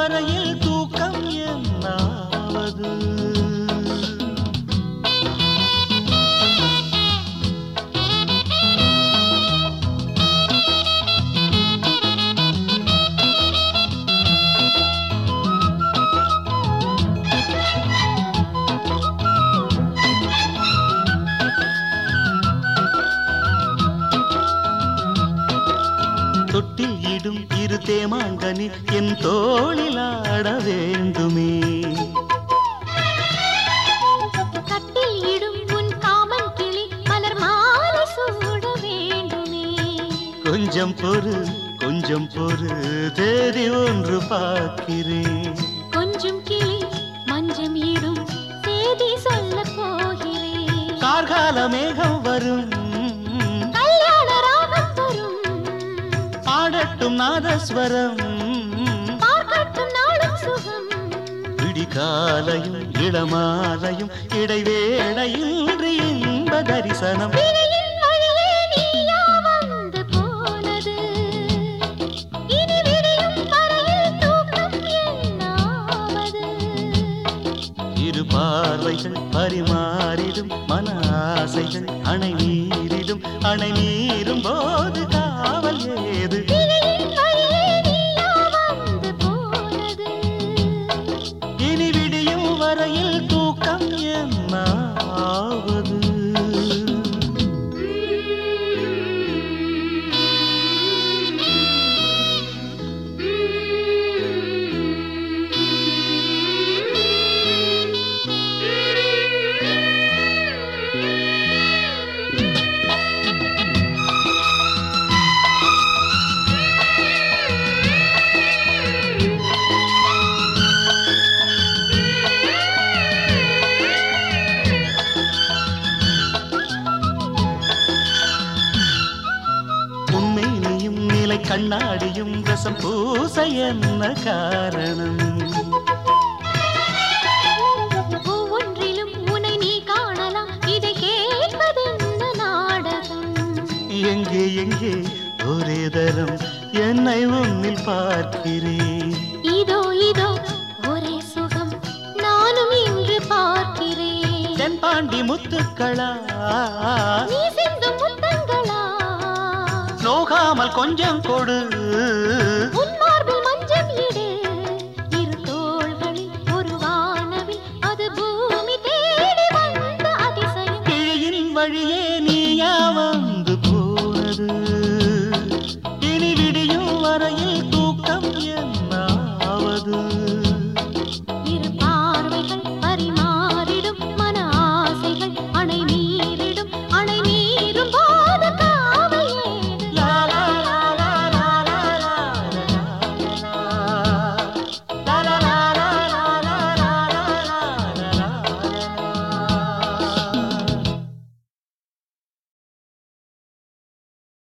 வரையில் தூக்கம் என்னாவது தொட்டில் இடும் இரு தேமாங்கனி என் தோளில் ஆட வேண்டுமே கட்டில் இடும் உன் காமன் கிளி மலர் மாலை சூட வேண்டுமே கொஞ்சம் பொறு கொஞ்சம் பொறு தேதி ஒன்று பார்க்கிறேன் கொஞ்சம் கிளி மஞ்சம் இடும் செய்தி சொல்ல போகிறேன் கார்கால மேகம் வரும் கல்யாண ராகம் வரும் ஆடட்டும் நாதஸ்வரம் பார்க்கட்டும் நாளும் சுகம் விடிகாலையும் இளமாலையும் இடைவேளையின்றி இன்ப தரிசனம் விழியின் வழியே நீயா வந்து போனது இனி விடியும் வரையில் தூக்கம் என்னாவது இரு பார்வைகள் பரிமாறிடும் மன ஆசைகள் அணை நீரிடும் அணை நீரும் போது காவல் ஏது விழியின் வழியே நீயா வந்து போனது இனி விடியும் வரையில் தூக்கம் என்னாவது உண்மை நீயும் நிலை கண்ணாடியும் ரசம் பூச என்ன காரணம் ஒவ்வொன்றிலும் உன்னை நீ காணலாம் இதை கேட்பதென்ன நாடகம் எங்கே எங்கே ஒரே தரம் என்னை உன்னில் பார்க்கிறேன் இதோ இதோ ஒரே சுகம் நானும் இன்று பார்க்கிறேன் தென்பாண்டி முத்துக்களா நீ சிந்தும் முத்தங்களா நோகாமல் கொஞ்சம் கொடு